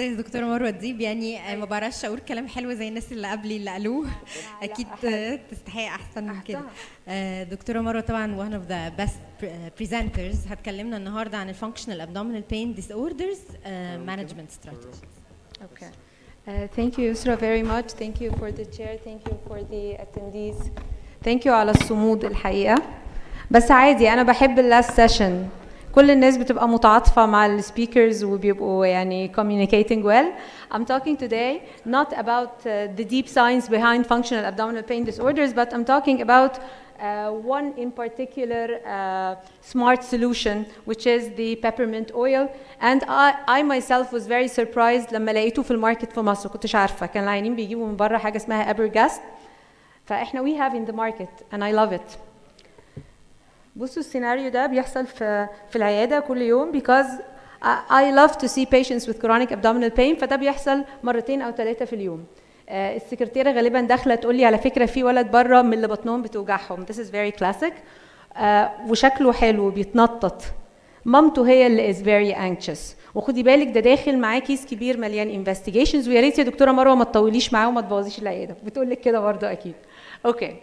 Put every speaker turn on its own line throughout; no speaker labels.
استاذ دكتوره مروه ديب يعني ما بعرفش اقول كلام حلو زي الناس اللي قبلي اللي قالوه اكيد تستحق احسن من كده آه، دكتوره مروه طبعا one of the best presenters هتكلمنا النهارده عن الفانكشنال abdominal pain disorders uh, management strategies
Okay. Uh, thank you, Yusra, very much. Thank you for the chair. Thank you for the attendees. Thank you على الصمود الحقيقة. بس عادي أنا بحب اللاست سيشن. كل الناس بتبقى متعاطفة مع السبيكرز وبيبقوا يعني communicating well. I'm talking today not about uh, the deep science behind functional abdominal pain disorders, but I'm talking about uh, one in particular uh, smart solution, which is the peppermint oil. And I, I myself was very surprised لما لقيته في الماركت في مصر كنتش عارفة كان العيانين بيجيبوا من بره حاجة اسمها Abergast فاحنا we have in the market and I love it. بصوا السيناريو ده بيحصل في في العيادة كل يوم because I I love to see patients with chronic abdominal pain فده بيحصل مرتين أو ثلاثة في اليوم. آه، السكرتيرة غالبا داخلة تقول لي على فكرة في ولد بره من اللي بطنهم بتوجعهم this is very classic آه، وشكله حلو بيتنطط مامته هي اللي is very anxious وخدي بالك ده داخل معاه كيس كبير مليان investigations ويا ريت يا دكتوره مروه ما تطوليش معاه وما تبوظيش العياده بتقول لك كده برضه اكيد اوكي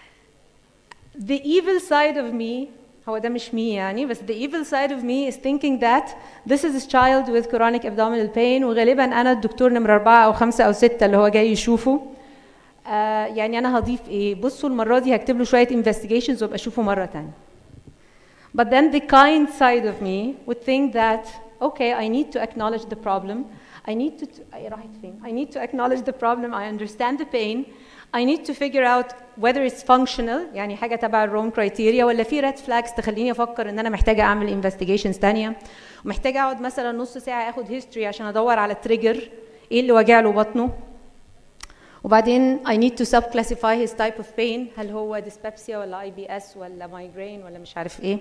the evil side of me هو ده مش me يعني بس the evil side of me is thinking that this is a child with chronic abdominal pain وغالبا انا الدكتور نمرة أربعة أو خمسة أو ستة اللي هو جاي يشوفه آه يعني أنا هضيف إيه بصوا المرة دي هكتب له شوية investigations وابقى أشوفه مرة تانية But then the kind side of me would think that okay I need to acknowledge the problem I need to أي راحت فين I need to acknowledge the problem I understand the pain I need to figure out whether it's functional يعني حاجة تبع الروم criteria ولا في red flags تخليني أفكر إن أنا محتاجة أعمل investigations تانية ومحتاجة أقعد مثلا نص ساعة آخد history عشان أدور على تريجر إيه اللي واجع له بطنه وبعدين I need to sub-classify his type of pain هل هو dyspepsia ولا IBS ولا migraine ولا مش عارف إيه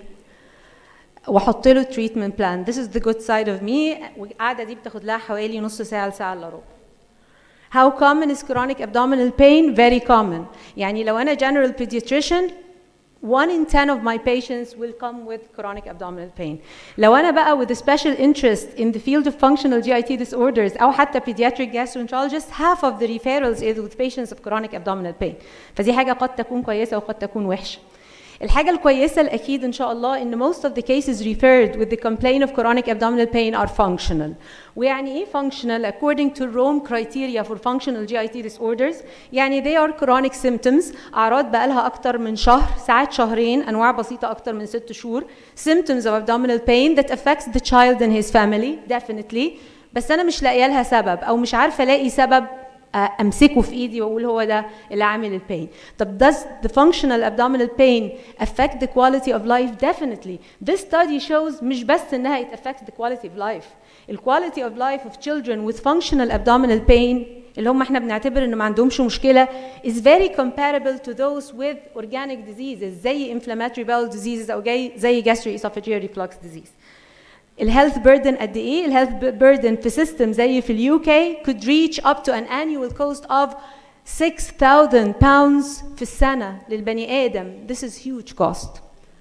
واحط له treatment plan this is the good side of me والقعدة دي بتاخد لها حوالي نص ساعة لساعة إلا ربع How common is chronic abdominal pain? Very common. يعني لو أنا general pediatrician, one in 10 of my patients will come with chronic abdominal pain. لو أنا بقى with a special interest in the field of functional GIT disorders أو حتى pediatric gastroenterologist, half of the referrals is with patients of chronic abdominal pain. فدي حاجة قد تكون كويسة وقد تكون وحشة. الحاجة الكويسة الأكيد إن شاء الله إن most of the cases referred with the complaint of chronic abdominal pain are functional. ويعني إيه functional? According to Rome criteria for functional GIT disorders يعني they are chronic symptoms أعراض بقالها أكتر من شهر ساعات شهرين أنواع بسيطة أكتر من ست شهور symptoms of abdominal pain that affects the child and his family definitely بس أنا مش لاقية لها سبب أو مش عارفة ألاقي سبب امسكه في ايدي واقول هو ده اللي عامل البين طب does the functional abdominal pain affect the quality of life definitely this study shows مش بس انها it affects the quality of life ال quality of life of children with functional abdominal pain اللي هم احنا بنعتبر انه ما عندهمش مشكله is very comparable to those with organic diseases زي inflammatory bowel diseases او جاي زي gastroesophageal reflux disease الهيلث بيردن قد ايه الهيلث بيردن في سيستم زي في اليو كي could reach up to an annual cost of 6000 pounds في السنة للبني آدم this is huge cost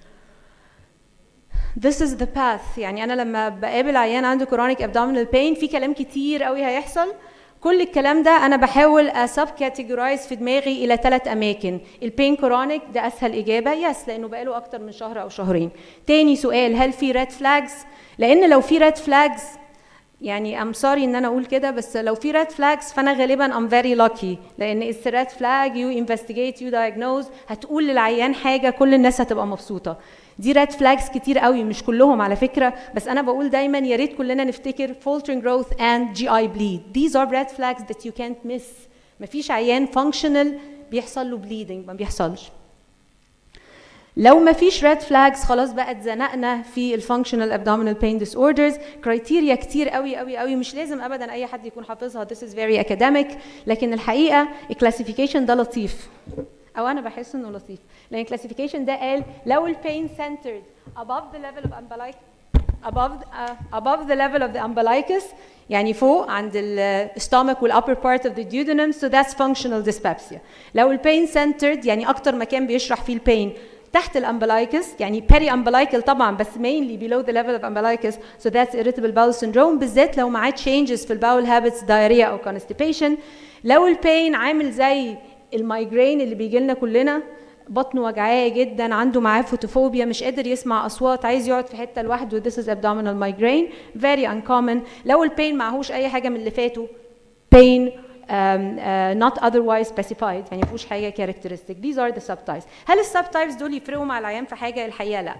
this is the path يعني أنا لما بقابل عيان عنده chronic abdominal pain في كلام كتير قوي هيحصل كل الكلام ده انا بحاول اسب كاتيجورايز في دماغي الى ثلاث اماكن البين كرونيك ده اسهل اجابه يس لانه بقاله اكتر من شهر او شهرين تاني سؤال هل في ريد فلاجز لان لو في ريد فلاجز يعني ام سوري ان انا اقول كده بس لو في ريد فلاجز فانا غالبا ام فيري لاكي لان اتس ريد فلاج يو انفستيجيت يو دايجنوز هتقول للعيان حاجه كل الناس هتبقى مبسوطه دي ريد فلاجز كتير قوي مش كلهم على فكره بس انا بقول دايما يا ريت كلنا نفتكر faltering growth and GI bleed these are red flags that you can't miss مفيش عيان functional بيحصل له bleeding ما بيحصلش لو ما فيش ريد فلاجز خلاص بقى اتزنقنا في الفانكشنال ابدومينال بين ديس اوردرز كرايتيريا كتير قوي قوي قوي مش لازم ابدا اي حد يكون حافظها this is very academic لكن الحقيقه الكلاسيفيكيشن ده لطيف او انا بحس انه لطيف لان الكلاسيفيكيشن ده قال لو البين centered above the level of umbilical above uh, above the level of the umbilicus يعني فوق عند ال stomach وال upper part of the duodenum so that's functional dyspepsia لو البين centered يعني اكتر مكان بيشرح فيه البين تحت الامبلايكس يعني بيري امبلايكال طبعا بس mainly below the level of umbilicus so that's irritable bowel syndrome بالذات لو معاه changes في الباول habits diarrhea او constipation لو البين عامل زي المايجرين اللي بيجي لنا كلنا بطنه وجعاه جدا عنده معاه فوتوفوبيا مش قادر يسمع اصوات عايز يقعد في حته لوحده this is abdominal migraine very uncommon لو البين معهوش اي حاجه من اللي فاتوا pain um, uh, not otherwise specified يعني مفيهوش حاجه characteristic these are the subtypes هل السبتايبس دول يفرقوا مع العيان في حاجه الحقيقه لا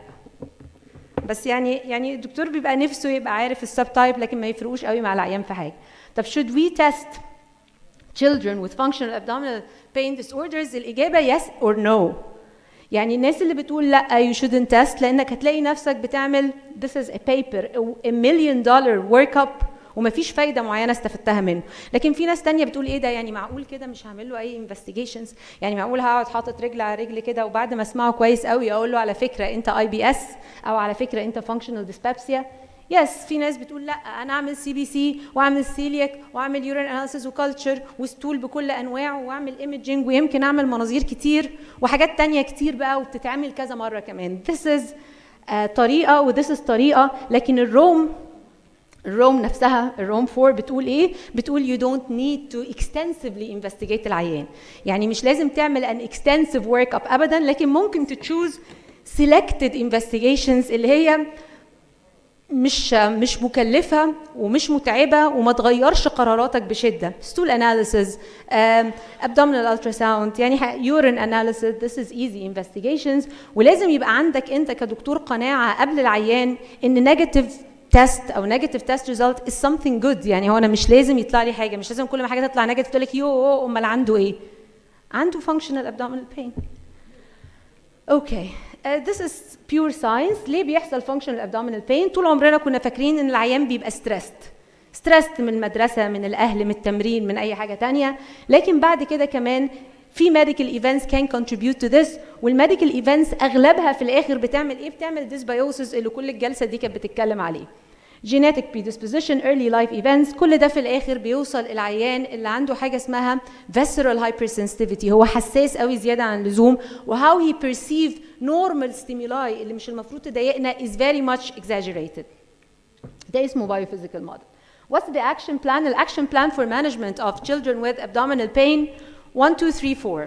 بس يعني يعني الدكتور بيبقى نفسه يبقى عارف السبتايب لكن ما يفرقوش قوي مع العيان في حاجه طب should we test children with functional abdominal pain disorders الإجابة yes or no يعني الناس اللي بتقول لا you shouldn't test لأنك هتلاقي نفسك بتعمل this is a paper a million dollar workup ومفيش فايده معينه استفدتها منه لكن في ناس تانية بتقول ايه ده يعني معقول كده مش هعمل له اي انفستيجيشنز يعني معقول هقعد حاطط رجل على رجل كده وبعد ما اسمعه كويس قوي اقول له على فكره انت اي بي اس او على فكره انت فانكشنال ديسبابسيا يس في ناس بتقول لا انا اعمل سي بي سي واعمل سيلياك واعمل يورين اناليسيس وكالتشر وستول بكل انواعه واعمل ايمجنج ويمكن اعمل مناظير كتير وحاجات تانية كتير بقى وبتتعمل كذا مره كمان this is uh, طريقه وذس is طريقه لكن الروم الروم نفسها الروم 4 بتقول ايه بتقول you don't need to extensively investigate العيان يعني مش لازم تعمل an extensive work up ابدا لكن ممكن تشوز selected investigations اللي هي مش مش مكلفه ومش متعبه وما تغيرش قراراتك بشده stool analysis um, abdominal ultrasound يعني urine analysis this is easy investigations ولازم يبقى عندك انت كدكتور قناعه قبل العيان ان negative تيست او نيجاتيف تيست ريزلت از something جود يعني هو انا مش لازم يطلع لي حاجه مش لازم كل ما حاجه تطلع نيجاتيف تقول لك يو امال عنده ايه عنده functional abdominal pain اوكي uh, this is pure science ليه بيحصل functional abdominal pain طول عمرنا كنا فاكرين ان العيان بيبقى stressed stressed من المدرسه من الاهل من التمرين من اي حاجه تانية لكن بعد كده كمان في medical events can contribute to this والميديكال events اغلبها في الاخر بتعمل ايه بتعمل dysbiosis اللي كل الجلسه دي كانت بتتكلم عليه genetic predisposition early life events كل ده في الاخر بيوصل العيان اللي عنده حاجه اسمها visceral hypersensitivity هو حساس قوي زياده عن اللزوم وهاو he perceive normal stimuli اللي مش المفروض تضايقنا is very much exaggerated ده اسمه biophysical model What's the action plan? The action plan for management of children with abdominal pain One, two, three, four.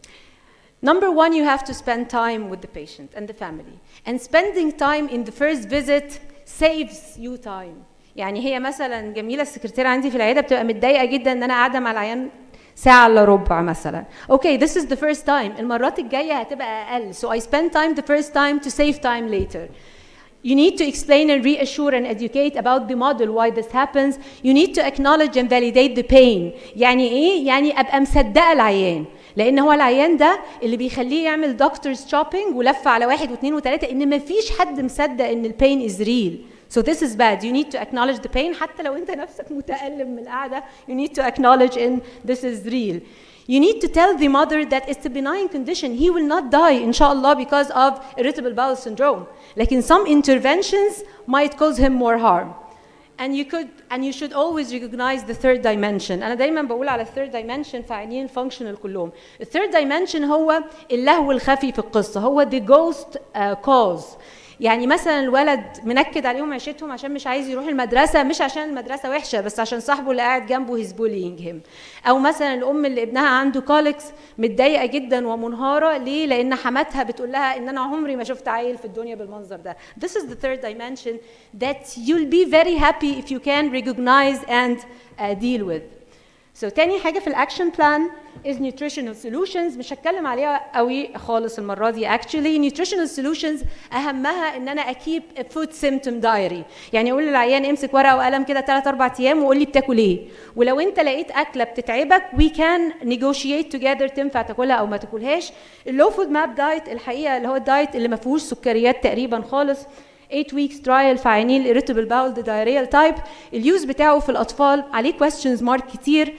Number one, you have to spend time with the patient and the family. And spending time in the first visit saves you time. يعني هي مثلا جميله السكرتيره عندي في العياده بتبقى متضايقه جدا ان انا قاعده مع العيان ساعة الا ربع مثلا. Okay, this is the first time. المرات الجاية هتبقى أقل. So I spend time the first time to save time later. You need to explain and reassure and educate about the model why this happens. You need to acknowledge and validate the pain. يعني ايه؟ يعني ابقى مصدقه العيان. لان هو العيان ده اللي بيخليه يعمل دكتورز شوبينج ولف على واحد واثنين وثلاثه ان مفيش حد مصدق ان البين از ريل. So this is bad. You need to acknowledge the pain حتى لو انت نفسك متألم من القعدة. You need to acknowledge in this is real. You need to tell the mother that it's a benign condition. He will not die, inshallah, because of irritable bowel syndrome. لكن some interventions might cause him more harm. And you could and you should always recognize the third dimension. أنا دايما بقول على الثيرد dimension في عينين الفانكشنال كلهم. الثيرد dimension هو اللهو الخفي في القصة، هو the ghost uh, cause. يعني مثلا الولد منكد عليهم عيشتهم عشان مش عايز يروح المدرسه مش عشان المدرسه وحشه بس عشان صاحبه اللي قاعد جنبه هيز بولينج هيم او مثلا الام اللي ابنها عنده كوليكس متضايقه جدا ومنهاره ليه لان حماتها بتقول لها ان انا عمري ما شفت عيل في الدنيا بالمنظر ده this is the third dimension that you'll be very happy if you can recognize and uh, deal with So تاني حاجة في الأكشن بلان is nutritional solutions مش هتكلم عليها قوي خالص المرة دي actually nutritional solutions أهمها إن أنا أكيب a food symptom diary يعني أقول للعيان امسك ورقة وقلم كده 3 4 أيام وقول لي بتاكل إيه ولو أنت لقيت أكلة بتتعبك we can negotiate together تنفع تاكلها أو ما تاكلهاش اللو فود ماب دايت الحقيقة اللي هو الدايت اللي ما فيهوش سكريات تقريبا خالص 8 weeks trial في عينين الاريتابل باول diarrheal تايب اليوز بتاعه في الاطفال عليه questions مارك كتير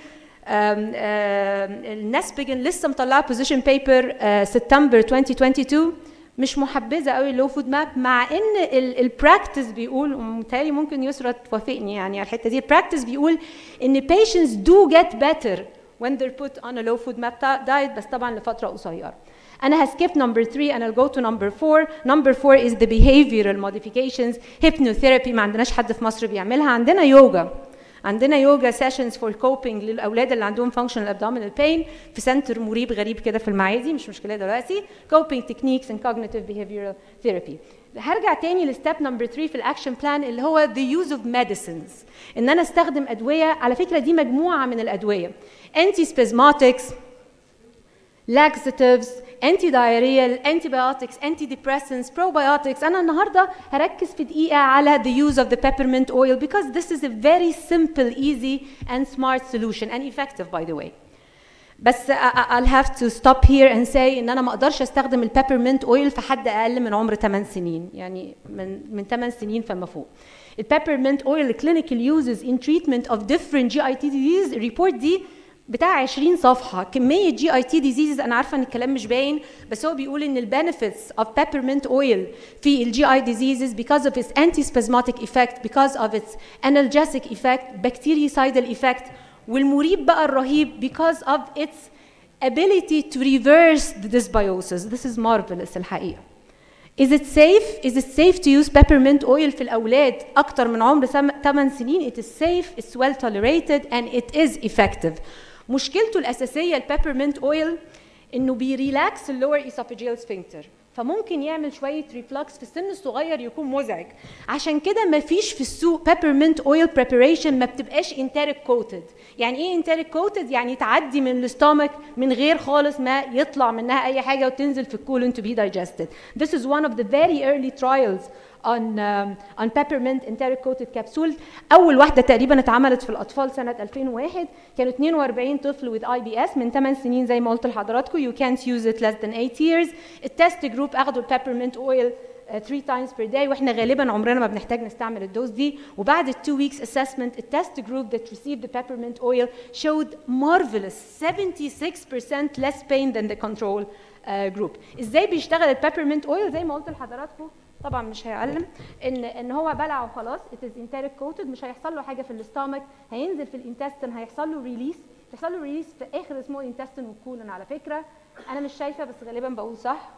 الناس بيجن لسه مطلعه بوزيشن بيبر سبتمبر 2022 مش محبذه قوي اللو فود ماب مع ان البراكتس بيقول ومتهيألي ممكن يسرى توافقني يعني على الحته دي البراكتس بيقول ان patients do get better when they're put on a low food map diet بس طبعا لفتره قصيره انا هسكيب number 3 and I'll go to number 4 number 4 is the behavioral modifications hypnotherapy ما عندناش حد في مصر بيعملها عندنا يوجا عندنا يوجا سيشنز فور كوبينج للاولاد اللي عندهم فانكشنال ابدومينال بين في سنتر مريب غريب كده في المعادي مش مشكله دلوقتي كوبينج تكنيكس اند كوجنيتيف behavioral ثيرابي هرجع تاني لستيب نمبر 3 في الاكشن بلان اللي هو the use of medicines ان انا استخدم ادويه على فكره دي مجموعه من الادويه انتي spasmodics laxatives انتي diarrheal antibiotics antidepressants probiotics انا النهارده هركز في دقيقه على the use of the peppermint oil because this is a very simple easy and smart solution and effective by the way بس I'll have to stop here and say ان انا ما اقدرش استخدم البيبرمنت اويل في حد اقل من عمر 8 سنين يعني من من 8 سنين فما فوق البيبرمنت اويل clinical uses in treatment of different GIT disease report دي بتاع 20 صفحة كمية جي اي تي ديزيزز أنا عارفة إن الكلام مش باين بس هو بيقول إن البنفيتس of peppermint oil في الجي اي diseases because of its antispasmodic effect because of its analgesic effect bactericidal effect والمريب بقى الرهيب because of its ability to reverse the dysbiosis this is marvelous الحقيقة Is it safe? Is it safe to use peppermint oil في الأولاد أكتر من عمر 8 سنين? It is safe, it's well tolerated and it is effective. مشكلته الأساسية البيبرمنت اويل إنه بيريلاكس اللور esophageal sphincter فممكن يعمل شويه ريفلكس في السن الصغير يكون مزعج عشان كده ما فيش في السوق بيبرمنت اويل بريباريشن ما بتبقاش انتريك كوتد يعني ايه انتريك كوتد يعني تعدي من الاستومك من غير خالص ما يطلع منها اي حاجه وتنزل في الكولون to be digested this is one of the very early trials on um, on peppermint enteric coated capsule اول واحده تقريبا اتعملت في الاطفال سنه 2001 كانوا 42 طفل with IBS من 8 سنين زي ما قلت لحضراتكم you can't use it less than 8 years التست جروب اخدوا البيبرمنت اويل 3 times per day واحنا غالبا عمرنا ما بنحتاج نستعمل الدوز دي وبعد ال 2 weeks assessment التست جروب that received the peppermint oil showed marvelous 76% less pain than the control uh, group ازاي بيشتغل البيبرمنت اويل زي ما قلت لحضراتكم طبعا مش هيعلم ان ان هو بلع وخلاص it is enteric coated مش هيحصل له حاجه في الاستامك هينزل في الانتستين هيحصل له ريليس هيحصل له ريليس في اخر اسمه انتستين والكولون على فكره انا مش شايفه بس غالبا بقول صح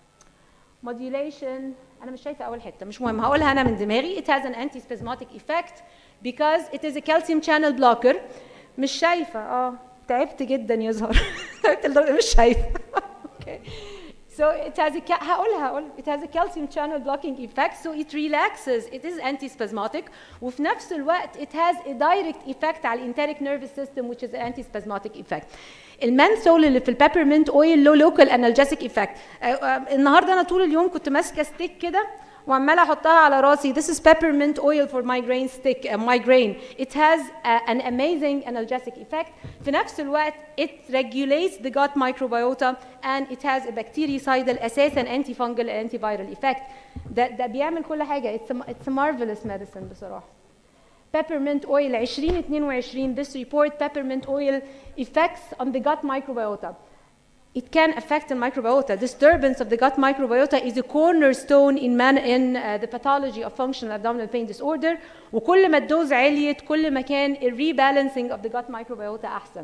modulation انا مش شايفه اول حته مش مهم هقولها انا من دماغي it has an antispasmodic effect because it is a calcium channel blocker مش شايفه اه تعبت جدا يظهر تعبت لدرجه مش شايفه اوكي So it has a هقولها هقول it has a calcium channel blocking effect so it relaxes it is antispasmodic وفي نفس الوقت it has a direct effect على الانتريك nervous system which is an antispasmodic effect المانثول اللي في البيبرمنت اويل له لوكال انالجيسيك افكت النهارده انا طول اليوم كنت ماسكه ستيك كده وعماله احطها على راسي this is peppermint oil for migraine stick uh, migraine it has uh, an amazing analgesic effect في نفس الوقت it regulates the gut microbiota and it has a bactericidal اساسا antifungal and antiviral effect ده ده بيعمل كل حاجه it's a, it's a marvelous medicine بصراحه peppermint oil 2022 this report peppermint oil effects on the gut microbiota it can affect the microbiota. Disturbance of the gut microbiota is a cornerstone in, man, in uh, the pathology of functional abdominal pain disorder. وكل ما الدوز عليت كل ما كان ال rebalancing of the gut microbiota أحسن.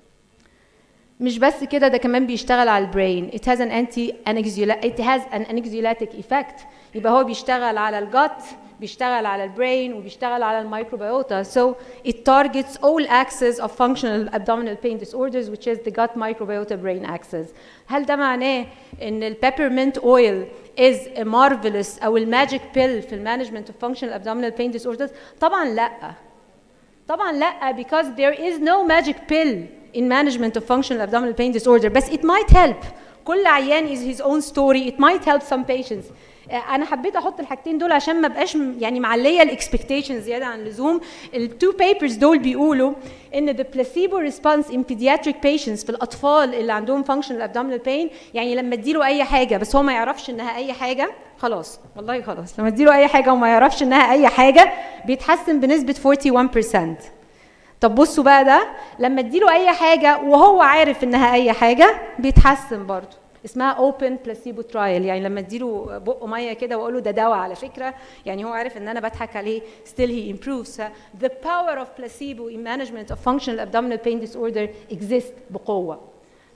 مش بس كده ده كمان بيشتغل على البرين. It has an anti it has an anxiolytic effect. يبقى هو بيشتغل على الجت بيشتغل على البرين وبيشتغل على الميكروبيوتا so it targets all axes of functional abdominal pain disorders which is the gut microbiota brain axis هل ده معناه ان البيبرمنت اويل is a marvelous او الماجيك بيل في المانجمنت of functional abdominal pain disorders طبعا لا طبعا لا because there is no magic pill in management of functional abdominal pain disorder بس it might help كل عيان is his own story it might help some patients انا حبيت احط الحاجتين دول عشان ما بقاش يعني معليه الاكسبكتيشن زياده عن اللزوم التو بيبرز دول بيقولوا ان the placebo response in pediatric patients في الاطفال اللي عندهم functional abdominal pain يعني لما اديله اي حاجه بس هو ما يعرفش انها اي حاجه خلاص والله خلاص لما اديله اي حاجه وما يعرفش انها اي حاجه بيتحسن بنسبه 41% طب بصوا بقى ده لما اديله اي حاجه وهو عارف انها اي حاجه بيتحسن برضه اسمها اوبن بلاسيبو ترايل يعني لما اديله بق ميه كده واقول له ده دواء على فكره يعني هو عارف ان انا بضحك عليه still he improves the power of placebo in management of functional abdominal pain disorder exists بقوه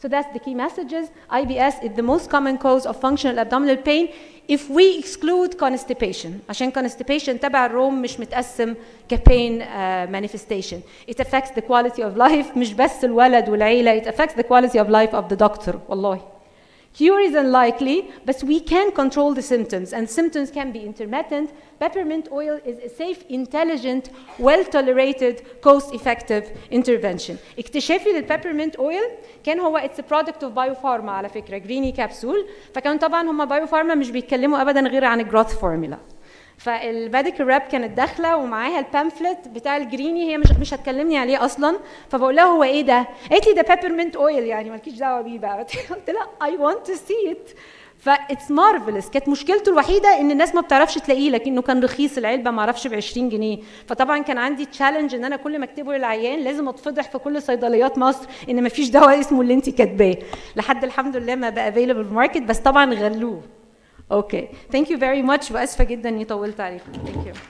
So that's the key messages. IBS is the most common cause of functional abdominal pain if we exclude constipation عشان constipation تبع الروم مش متقسم كبين uh, manifestation. It affects the quality of life مش بس الولد والعيلة it affects the quality of life of the doctor والله. Cure is unlikely, but we can control the symptoms, and symptoms can be intermittent. Peppermint oil is a safe, intelligent, well-tolerated, cost-effective intervention. اكتشافي للبيبرمنت اويل كان هو اتس برودكت اوف بايو فارما على فكره جريني كابسول فكان طبعا هم بايو فارما مش بيتكلموا ابدا غير عن الجروث فورمولا فالميديكال راب كانت داخله ومعاها البامفلت بتاع الجريني هي مش مش هتكلمني عليه اصلا فبقول لها هو ايه ده؟ قالت لي ده بيبرمنت اويل يعني مالكيش دعوه بيه بقى قلت لها اي ونت تو سي ات فاتس مارفلس كانت مشكلته الوحيده ان الناس ما بتعرفش تلاقيه لكنه كان رخيص العلبه ما اعرفش ب 20 جنيه فطبعا كان عندي تشالنج ان انا كل ما اكتبه للعيان لازم اتفضح في كل صيدليات مصر ان ما فيش دواء اسمه اللي انت كاتباه لحد الحمد لله ما بقى افيلبل في الماركت بس طبعا غلوه اوكي ثانك يو فيري ماتش واسفه جدا اني طولت عليكم ثانك يو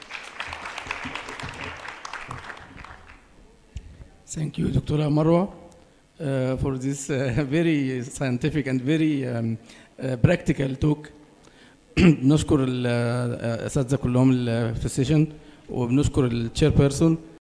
Thank you, Dr. Marwa, uh, for this uh, very scientific and very um, uh, practical talk. بنشكر الاساتذه كلهم اللي في السيشن وبنشكر التشير بيرسون